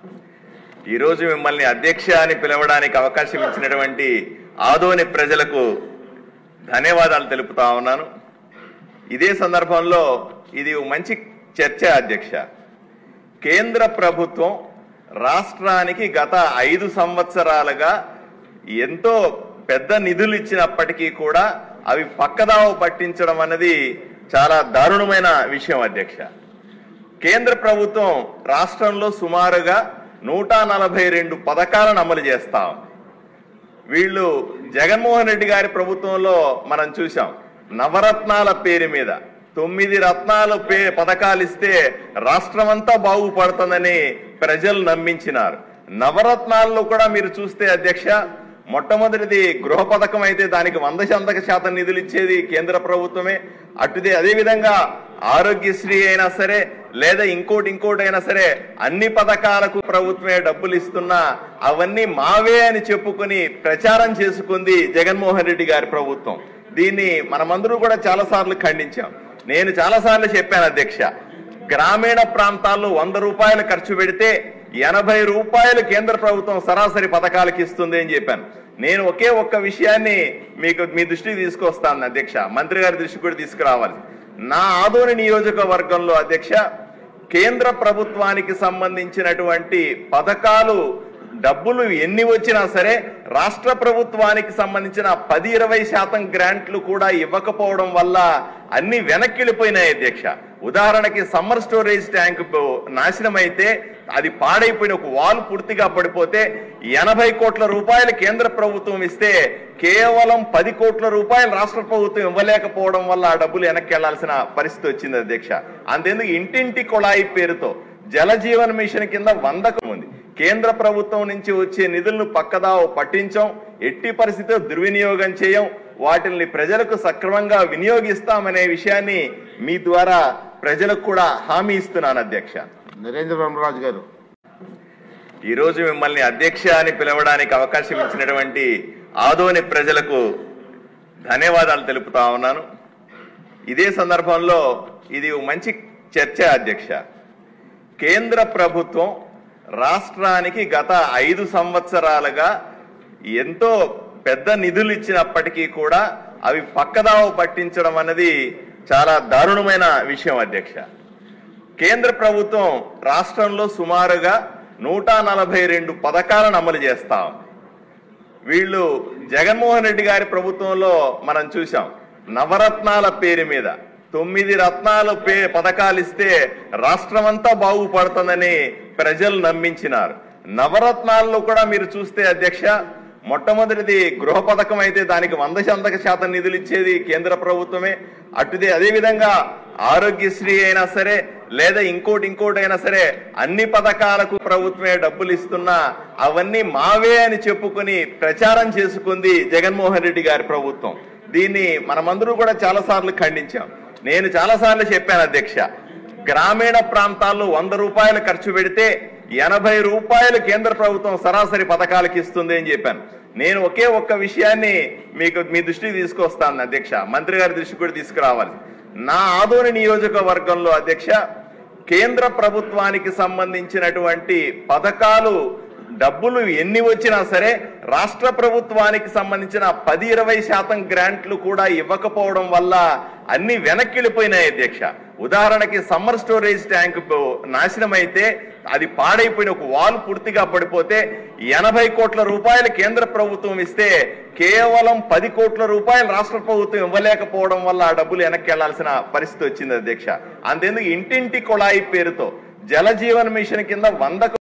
ఈరోజు మిమ్మల్ని అధ్యక్ష అని పిలవడానికి అవకాశం ఇచ్చినటువంటి ఆదోని ప్రజలకు ధన్యవాదాలు తెలుపుతా ఉన్నాను ఇదే సందర్భంలో ఇది ఓ మంచి చర్చ అధ్యక్ష కేంద్ర ప్రభుత్వం రాష్ట్రానికి గత ఐదు సంవత్సరాలుగా ఎంతో పెద్ద నిధులు ఇచ్చినప్పటికీ కూడా అవి పక్కదావ పట్టించడం అనేది చాలా దారుణమైన విషయం అధ్యక్ష కేంద్ర ప్రభుత్వం రాష్ట్రంలో సుమారుగా నూట నలభై రెండు పథకాలను అమలు చేస్తాం వీళ్ళు జగన్మోహన్ రెడ్డి గారి ప్రభుత్వంలో మనం చూసాం నవరత్నాల పేరు మీద తొమ్మిది రత్నాలు పే పథకాలు ఇస్తే రాష్ట్రమంతా బాగుపడుతుందని ప్రజలు నమ్మించినారు నవరత్నాల్లో కూడా మీరు చూస్తే అధ్యక్ష మొట్టమొదటిది గృహ పథకం అయితే దానికి వంద శాతం శాతం నిధులు ఇచ్చేది కేంద్ర ప్రభుత్వమే అటుదే అదేవిధంగా ఆరోగ్యశ్రీ అయినా సరే లేదా ఇంకోటి ఇంకోటి అయినా సరే అన్ని పథకాలకు ప్రభుత్వమే డబ్బులు ఇస్తున్నా అవన్నీ మావే అని చెప్పుకొని ప్రచారం చేసుకుంది జగన్మోహన్ రెడ్డి గారి ప్రభుత్వం దీన్ని మనమందరూ కూడా చాలా సార్లు ఖండించాం నేను చాలా సార్లు చెప్పాను అధ్యక్ష గ్రామీణ ప్రాంతాల్లో వంద రూపాయలు ఖర్చు పెడితే ఎనభై రూపాయలు కేంద్ర ప్రభుత్వం సరాసరి పథకాలకు ఇస్తుంది అని చెప్పాను నేను ఒకే ఒక్క విషయాన్ని మీకు మీ దృష్టికి తీసుకొస్తాను అధ్యక్ష మంత్రి గారి దృష్టికి కూడా తీసుకురావాలి నా ఆదోని నియోజకవర్గంలో అధ్యక్ష కేంద్ర ప్రభుత్వానికి సంబంధించినటువంటి పథకాలు డబ్బులు ఎన్ని వచ్చినా సరే రాష్ట్ర ప్రభుత్వానికి సంబంధించిన పది ఇరవై శాతం గ్రాంట్లు కూడా ఇవ్వకపోవడం వల్ల అన్ని వెనక్కి వెళ్ళిపోయినాయి అధ్యక్ష ఉదాహరణకి సమ్మర్ స్టోరేజ్ ట్యాంక్ నాశనం అయితే అది పాడైపోయిన ఒక వాల్ పూర్తిగా పడిపోతే ఎనభై కోట్ల రూపాయలు కేంద్ర ప్రభుత్వం ఇస్తే కేవలం పది కోట్ల రూపాయలు రాష్ట్ర ప్రభుత్వం ఇవ్వలేకపోవడం వల్ల ఆ డబ్బులు వెనక్కి వెళ్లాల్సిన పరిస్థితి వచ్చింది అధ్యక్ష అంతేందుకు ఇంటింటి కొళాయి పేరుతో జల జీవన్ మిషన్ కింద వందకు ఉంది కేంద్ర ప్రభుత్వం నుంచి వచ్చే నిధులను పక్కదావ పట్టించాం ఎట్టి పరిస్థితిలో దుర్వినియోగం చేయం వాటిని ప్రజలకు సక్రమంగా వినియోగిస్తామనే విషయాన్ని మీ ద్వారా ప్రజలకు కూడా హామీ ఇస్తున్నాను అధ్యక్ష నరేంద్ర బ్రహ్మరాజు గారు ఈరోజు మిమ్మల్ని అధ్యక్ష అని పిలవడానికి అవకాశం ఇచ్చినటువంటి ఆదోని ప్రజలకు ధన్యవాదాలు తెలుపుతా ఉన్నాను ఇదే సందర్భంలో ఇది ఓ మంచి చర్చ అధ్యక్ష కేంద్ర ప్రభుత్వం రాష్ట్రానికి గత ఐదు సంవత్సరాలుగా ఎంతో పెద్ద నిధులు ఇచ్చినప్పటికీ కూడా అవి పక్కదావ పట్టించడం అన్నది చాలా దారుణమైన విషయం అధ్యక్ష కేంద్ర ప్రభుత్వం రాష్ట్రంలో సుమారుగా నూట నలభై రెండు పథకాలను అమలు చేస్తాం వీళ్ళు జగన్మోహన్ రెడ్డి గారి ప్రభుత్వంలో మనం చూసాం నవరత్నాల పేరు మీద తొమ్మిది రత్నాలు పే పథకాలు ఇస్తే రాష్ట్రమంతా బాగుపడుతుందని ప్రజలు నమ్మించినారు నవరత్నాల్లో కూడా మీరు చూస్తే అధ్యక్ష మొట్టమొదటిది గృహ పథకం అయితే దానికి వంద శాతం శాతం నిధులు ఇచ్చేది కేంద్ర ప్రభుత్వమే అటుదే అదేవిధంగా ఆరోగ్యశ్రీ అయినా సరే లేదా ఇంకోటి ఇంకోటి అయినా సరే అన్ని పథకాలకు ప్రభుత్వమే డబ్బులు ఇస్తున్నా అవన్నీ మావే అని చెప్పుకొని ప్రచారం చేసుకుంది జగన్మోహన్ రెడ్డి గారి ప్రభుత్వం దీన్ని మనమందరూ కూడా చాలా సార్లు ఖండించాం నేను చాలా సార్లు చెప్పాను అధ్యక్ష గ్రామీణ ప్రాంతాల్లో వంద రూపాయలు ఖర్చు పెడితే ఎనభై రూపాయలు కేంద్ర ప్రభుత్వం సరాసరి పథకాలకు ఇస్తుంది అని చెప్పాను నేను ఒకే ఒక్క విషయాన్ని మీకు మీ దృష్టికి తీసుకొస్తాను అధ్యక్ష మంత్రి గారి దృష్టికి కూడా తీసుకురావాలి నా ఆదోని నియోజకవర్గంలో అధ్యక్ష కేంద్ర ప్రభుత్వానికి సంబంధించినటువంటి పథకాలు డబ్బులు ఎన్ని వచ్చినా సరే రాష్ట్ర ప్రభుత్వానికి సంబంధించిన పది ఇరవై శాతం గ్రాంట్లు కూడా ఇవ్వకపోవడం వల్ల అన్ని వెనక్కి వెళ్ళిపోయినాయి అధ్యక్ష ఉదాహరణకి సమ్మర్ స్టోరేజ్ ట్యాంక్ నాశనం అయితే అది పాడైపోయిన ఒక వాల్ పూర్తిగా పడిపోతే ఎనభై కోట్ల రూపాయలు కేంద్ర ప్రభుత్వం ఇస్తే కేవలం పది కోట్ల రూపాయలు రాష్ట్ర ప్రభుత్వం ఇవ్వలేకపోవడం వల్ల ఆ డబ్బులు వెనక్కి వెళ్లాల్సిన పరిస్థితి వచ్చింది అధ్యక్ష అంతేందుకు ఇంటింటి కొళాయి పేరుతో జల జీవన్ మిషన్ కింద వందకు